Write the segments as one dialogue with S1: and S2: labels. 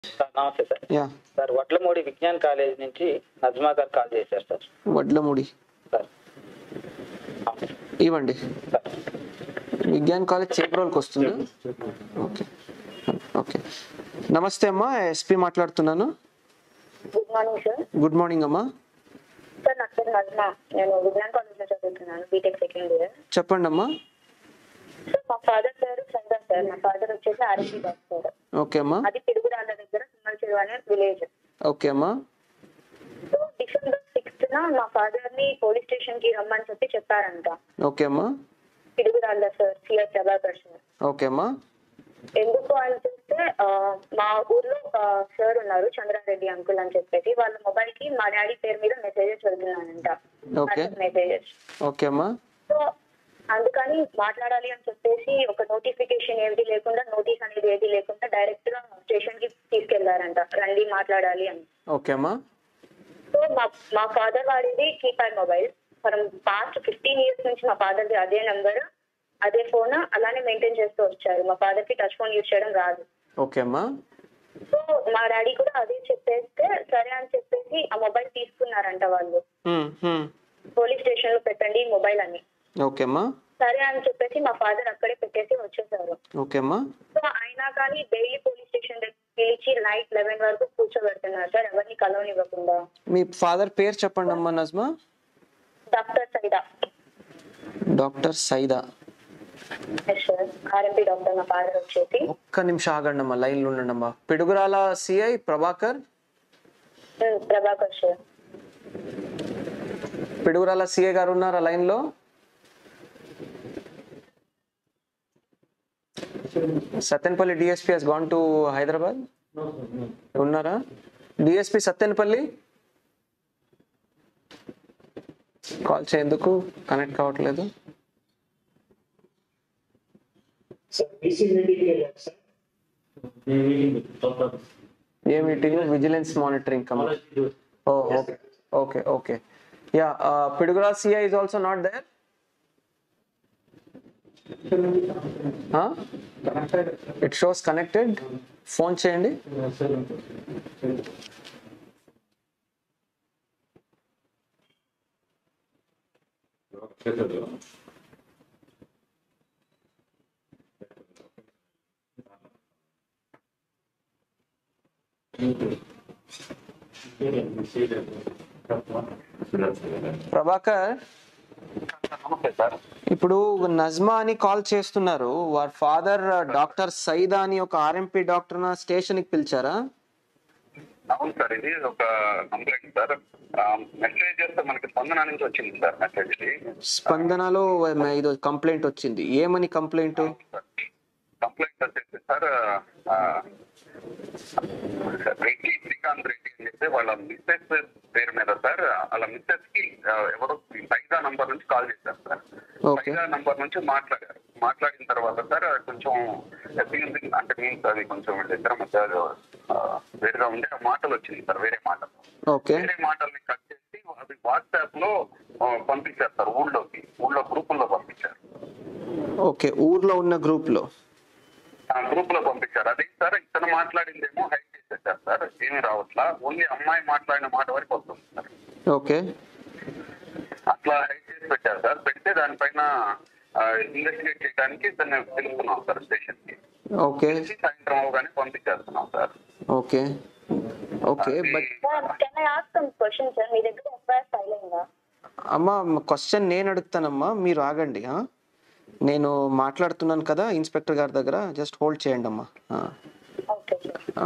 S1: Sir నమస్తే sir
S2: ya
S1: sir Vadlamudi Vignan college నుంచి నజ్మా గారు కాల్ చేశారు సార్
S2: వడ్లముడి
S1: సార్
S2: ఇవ్వండి
S1: సార్
S2: విజ్ఞాన్ కాలేజ్ చేబ్రోల్కి వస్తుంది ఓకే ఓకే నమస్తే అమ్మా ఎస్పీ మాట్లాడుతున్నాను
S3: good morning sir
S2: good morning అమ్మా
S3: సార్ నా పేరు నజ్మా నేను విజ్ఞాన్ కాలేజ్ లో చదువుతున్నాను బీటెక్ సెకండ్ ఇయర్
S2: చెప్పండి అమ్మా
S3: సార్ మా ఫాదర్ పేరు చందన్ సార్ మా ఫాదర్ వచ్చేసి ఆర్ఎంపీ డాక్టర్
S2: ఓకే అమ్మా
S3: అది పిడుగురాళ్ళ దగ్గర సుమల్ చెరువు అనే విలేజ్
S2: ఓకే అమ్మా
S3: సో డిసెంబర్ సిక్స్త్ న మా ఫాదర్ ని పోలీస్ స్టేషన్ కి రమ్మని చెప్పి చెప్పారంట
S2: ఓకే అమ్మా
S3: Piduguralla sir CR Prabhakar sir
S2: okay అమ్మా
S3: ఎందుకు అని చూస్తే ఆ, మా ఊర్లో ఒక సార్ ఉన్నారు చంద్రారెడ్డి అంకుల్ అని చెప్పేసి వాళ్ళ మొబైల్ కి మా డాడీ పేరు మీద మెసేజెస్ వెళ్తున్నాయంట
S2: Okay.
S3: మెసేజెస్
S2: ఓకే అమ్మా
S3: సో అందుకని మాట్లాడాలి అని చెప్పేసి ఒక నోటిఫికేషన్ ఏది లేకుండా నోటీస్ అనేది ఏది లేకుండా డైరెక్ట్ గా స్టేషన్ కి తీసుకెళ్లారంట రండి మాట్లాడాలి అని
S2: ఓకే అమ్మా
S3: సో మా మా ఫాదర్ వాడిది keypad mobile from past fifteen years నుంచి మా ఫాదర్ది అదే నెంబర్ అదే ఫోన్ అలానే మెయింటైన్ చేస్తూ వచ్చారు మా ఫాదర్ కి టచ్ ఫోన్ యూజ్ చేయడం రాదు
S2: ఓకే అమ్మా
S3: సో మా డాడీ కూడా అదే చెప్పేస్తే సరే అని చెప్పేసి ఆ మొబైల్ తీసుకున్నారంట వాళ్ళు
S2: హ్మ్, హ్మ్.
S3: పోలీస్ స్టేషన్ లో పెట్టండి ఈ మొబైల్ అని
S2: ఓకే అమ్మా
S3: సరే అని చెప్పేసి మా ఫాదర్ అక్కడే పెట్టేసి వచ్చేసారు
S2: ఓకే అమ్మా
S3: సో అయినా కానీ డైలీ పోలీస్ స్టేషన్ దగ్గర పిలిచి నైట్ లెవెన్ వరకు కూర్చోబెడుతున్నారు సార్ ఎవరిని కలవనివ్వకుండా
S2: మీ ఫాదర్ పేరు చెప్పండి అమ్మా Najma
S3: doctor Saida
S2: doctor Saida
S3: yes sir RMP doctor మా ఫాదర్ వచ్చేసి
S2: ఒక్క నిమిషం ఆగండి అమ్మా లైన్లో ఉండండి అమ్మా Piduguralla CI Prabhakar
S3: um, Prabhakar sir
S2: Piduguralla CI గారు ఉన్నారా లైన్లో Sattenapalli DSP he's gone to Hyderabad ఉన్నారా డిఎస్పీ సత్యనపల్లి కాల్ చేయందుకు కనెక్ట్ కావట్లేదు
S4: సార్ బీసీ మీటింగ్ వెళ్ళారు సార్
S2: ఏ meeting vigilance monitoring committee oh okay okay okay ya Piduguralla CI is also not there it shows connected phone చేయండి ప్రభాకర్
S5: నమస్తే సార్
S2: ఇప్పుడు నజ్మా అని కాల్ చేస్తున్నారు వారి ఫాదర్ డాక్టర్ సైదా అని ఒక ఆర్ఎంపీ డాక్టర్ స్టేషన్ కి పిలిచారా
S5: అవును సార్ ఇది ఒక కంప్లైంట్ సార్ మెసేజ్ చేస్తే మనకి స్పందన నుంచి వచ్చింది సార్ మెసేజ్ ఇది
S2: స్పందనలో ఇది కంప్లైంట్ వచ్చింది ఏమని కంప్లైంట్
S5: కంప్లైంట్ వచ్చేసి సార్ ఆ, రెడ్డి శ్రీకాంత్ రెడ్డి అని చెప్పి వాళ్ళ మిస్సెస్ పేరు మీద సార్ వాళ్ళ మిస్సెస్ కి ఆ, ఎవరో సైదా నంబర్ నుంచి కాల్ చేశారు సార్
S2: Okay.
S5: సైదా నంబర్ నుంచి మాట్లాడారు మాట్లాడిన తర్వాత సార్ కొంచెం abusing అంటే మీన్స్ అది కొంచెం ఇద్దరు మధ్య ఆ, వేరుగా ఉండే ఆ మాటలు వచ్చింది సార్ వేరే మాటలు
S2: ఓకే
S5: వేరే మాటల్ని కట్ చేసి అది వాట్సాప్ లో ఆ, పంపించారు సార్ ఊళ్ళోకి ఊళ్ళో గ్రూపుల్లో పంపించారు
S2: ఓకే ఊర్లో ఉన్న గ్రూప్ లో
S5: ఆ గ్రూప్ లో పంపించారు అదే సార్ ఇతను మాట్లాడిందేమో హైడ్ చేసేసారు సార్ ఏమీ రావట్లా ఓన్లీ అమ్మాయి మాట్లాడిన మాట వరకు వస్తుంది సార్
S2: ఓకే
S5: అట్లా హైడ్ చేసి పెట్టారు సార్ పెడితే దానిపైన ఇన్వెస్టిగేట్ చేయడానికి దాన్ని పిలుస్తున్నాం సార్ స్టేషన్ కి
S2: ఓకే
S5: పిలిచి సాయంత్రం అవగానే పంపించేస్తున్నాం sir
S2: okay okay but
S3: sir can I ask some question sir మీ దగ్గర ఎఫ్ఐఆర్ ఫైల్ అయిందా
S2: అమ్మా క్వశ్చన్ నేను అడుగుతానమ్మా మీరు ఆగండి ఆ? నేను మాట్లాడుతున్నాను కదా ఇన్స్పెక్టర్ గారి దగ్గర జస్ట్ హోల్డ్ చేయండి అమ్మా ఆ.
S3: ఓకే సార్
S2: ఆ,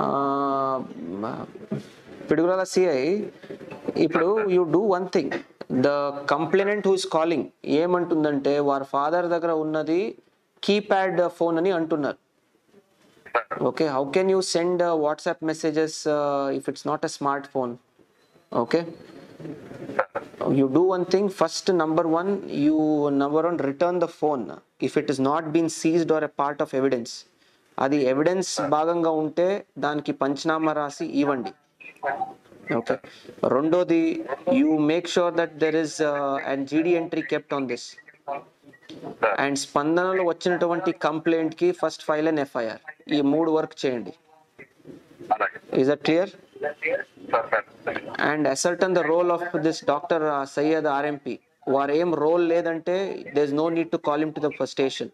S2: పిడుగురాల సిఐ ఇప్పుడు you do one thing the complainant who is calling ఏమంటుందంటే వారి ఫాదర్ దగ్గర ఉన్నది కీప్యాడ్ ఫోన్ అని అంటున్నారు okay how can you send WhatsApp messages if it's not a smart phone okay you do one thing first number one you number one return the phone if it is not been seized or a part of evidence అది evidence భాగంగా ఉంటే దానికి పంచనామా రాసి ఇవ్వండి okay రెండోది you make sure that there is and GD entry kept on this and స్పందనలో వచ్చినటువంటి complaint కి ఫస్ట్ ఫైల్ అండ్ ఎఫ్ఐఆర్ ఈ మూడు వర్క్ చేయండి
S5: అలాగే
S2: is that clear
S5: sir sir
S2: and ascertain the role of this doctor uh, Sayyid RMP వారు ఏం role లేదంటే there is no need to call him to the station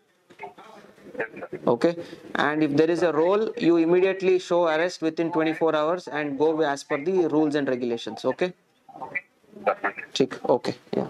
S2: okay and if there is a role you immediately show arrest within 24 hours and go as per the rules and regulations okay చిక్ okay ya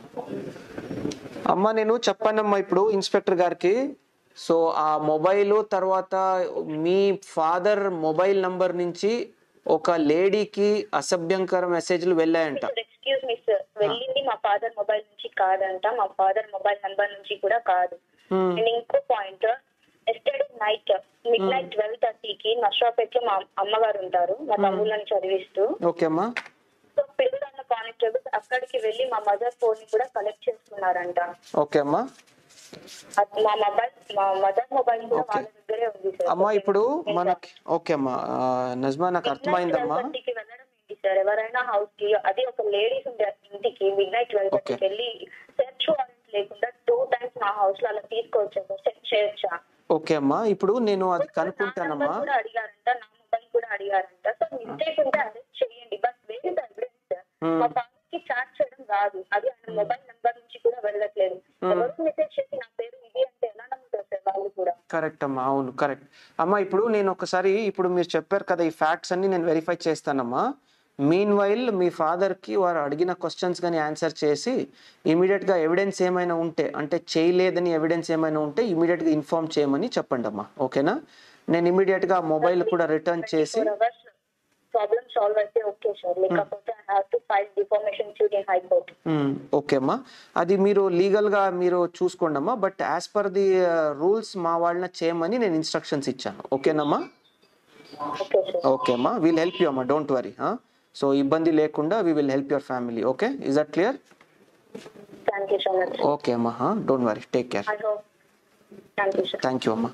S2: అమ్మ నేను చెప్పానమ్మా ఇప్పుడు inspector గారికి so ఆ mobile తర్వాత మీ father mobile number నుంచి ఒక లేడీకి అసభ్యంకర మెసేజ్లు వెళ్ళాయంట
S3: ఎక్స్క్యూజ్ మీ సార్ వెళ్ళింది మా ఫాదర్ మొబైల్ నుంచి కాదంట మా ఫాదర్ మొబైల్ నంబర్ నుంచి కూడా కాదు
S2: Hmm.
S3: అండ్ ఇంకో point yesterday night midnight twelve థర్టీకి నష్టాపేట్ లో మా అమ్మగారు ఉంటారు మా తమ్ముళ్ళని చదివిస్తూ
S2: ఓకే అమ్మా
S3: సో పిల్లల కానిస్టేబుల్స్ అక్కడికి వెళ్ళి మా మదర్ ఫోన్ ని కూడా కలెక్ట్ చేసుకున్నారంట
S2: ఓకే అమ్మా
S3: అది మా మొబైల్ మా మదర్ మొబైల్ కూడా
S2: Okay.
S3: వాళ్ళ దగ్గరే ఉంది సార్
S2: అమ్మా ఇప్పుడు మనకి ఓకే అమ్మా ఆ, నజ్మా నాకు అర్థమైందమ్మా
S3: థర్టీకి వెళ్ళడం ఏంటి సార్ ఎవరైనా హౌస్ కి అది ఒక లేడీస్ ఉండే ఇంటికి మిడ్ నైట్ ట్వెల్వ్
S2: Okay.
S3: థర్టీకి వెళ్ళి సెర్చ్ వారెంట్ లేకుండా టూ టైమ్స్ మా హౌస్ లో అలా తీసుకోవచ్చా సార్ సెర్చ్ చేయొచ్చా
S2: ఓకే అమ్మా ఇప్పుడు నేను అది
S3: నా
S2: కనుక్కుంటానమ్మా
S3: number కూడా అడిగారంట నా మొబైల్ కూడా అడిగారంట సో మిస్టేక్ ఉంటే అరెస్ట్ చేయండి బట్ వేరే ఎవిడెన్స్ సార్
S2: Hmm.
S3: మా ఫాదర్ కి చాట్ చేయడం రాదు అది ఆయన మొబైల్ నెంబర్ నుంచి కూడా వెళ్ళట్లేదు ఎవరు మెసేజ్ చేసి నా పేరు ఇది అంటే ఎలా నమ్ముతారు సార్ వాళ్ళు కూడా
S2: కరెక్ట్ అమ్మా అవును కరెక్ట్ అమ్మా ఇప్పుడు నేను ఒకసారి ఇప్పుడు మీరు చెప్పారు కదా ఈ ఫ్యాక్ట్స్ అన్ని నేను వెరిఫై చేస్తానమ్మా మీన్ వైల్ మీ ఫాదర్కి వారు అడిగిన క్వశ్చన్స్ కానీ ఆన్సర్ చేసి ఇమీడియట్గా ఎవిడెన్స్ ఏమైనా ఉంటే అంటే చేయలేదని ఎవిడెన్స్ ఏమైనా ఉంటే ఇమీడియట్గా ఇన్ఫార్మ్ చేయమని చెప్పండి అమ్మా ఓకేనా నేను ఇమీడియట్గా మొబైల్ కూడా రిటర్న్ చేసి
S3: ప్రాబ్లమ్ సాల్వ్ అయితే ఓకే సార్ లేకపోతే I have to file defamation suit in high court
S2: hmm. Okay అమ్మా అది మీరు లీగల్గా మీరు చూసుకోండి అమ్మా but as per the rules మా వాళ్ళని చేయమని నేను ఇన్స్ట్రక్షన్స్ ఇచ్చాను ఓకేనమ్మా
S3: ఓకే సార్
S2: ఓకే అమ్మా విల్ హెల్ప్ యూ అమ్మా డోంట్ వరీ సో ఇబ్బంది లేకుండా we will help your family okay is that clear
S3: thank you so much
S2: okay అమ్మా don't worry take care
S3: I hope thank you sir
S2: thank you అమ్మా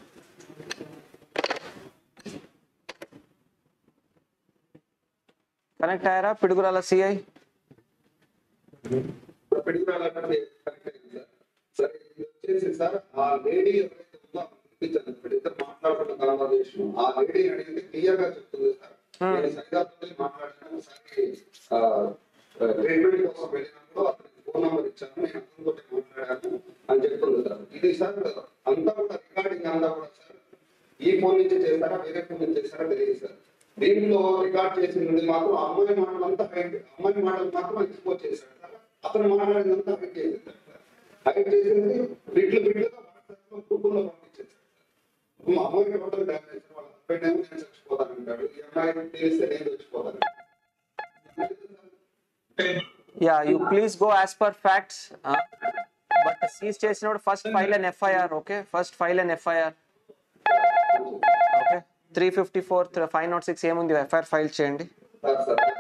S2: connect అయ్యారా Piduguralla CI
S6: పెట్టుకురాలంటే correct అయింది sir సరే ఇది వచ్చేసి సార్ ఆ లేడీ ఎవరైతే ఉందో పంపించండి ఇప్పుడు ఇద్దరు మాట్లాడుతున్న కన్వర్జేషన్ ఆ లేడీ అడిగింది క్లియర్ గా చెప్తుంది సార్ నేను సరిగాతో మాట్లాడినాను సార్ ట్రీట్మెంట్ కోసం వెళ్ళినప్పుడు అతనికి ఫోన్ నెంబర్ ఇచ్చాను నేను అతనితో మాట్లాడాను అని చెప్తుంది సార్ ఇది సార్ అంతా కూడా రికార్డింగ్ అంతా కూడా సార్ ఈ ఫోన్ నుంచి చేస్తారా వేరే ఫోన్ నుంచి చేస్తారా తెలియదు సార్ దీంట్లో రికార్డ్ చేసింది మాత్రం అమ్మాయి మాటలు అంతా హైట్ అమ్మాయి మాటలు మాత్రం ఎక్స్పోజ్ చేశాడు సార్ అతను మాట్లాడిందంతా హైట్ చేసేసాడు సార్ హైట్ చేసింది బిట్లు బిట్లుగా వాట్సాప్ గ్రూపుల్లో పంపించేసాడు సార్ మా అమ్మాయి టోటల్ డ్యామేజ్ వాళ్ళ హస్బెండ్ ఏమో నేను చచ్చిపోతానంటాడు ఈ అమ్మాయి తెలిస్తే నేను చచ్చిపోతాను
S2: yeah you please go as per facts but seize చేసినప్పుడు first file and FIR okay first file and FIR okay three fifty four five not six ఏముంది ఎఫ్ఐఆర్ ఫైల్ చేయండి
S6: సార్ సార్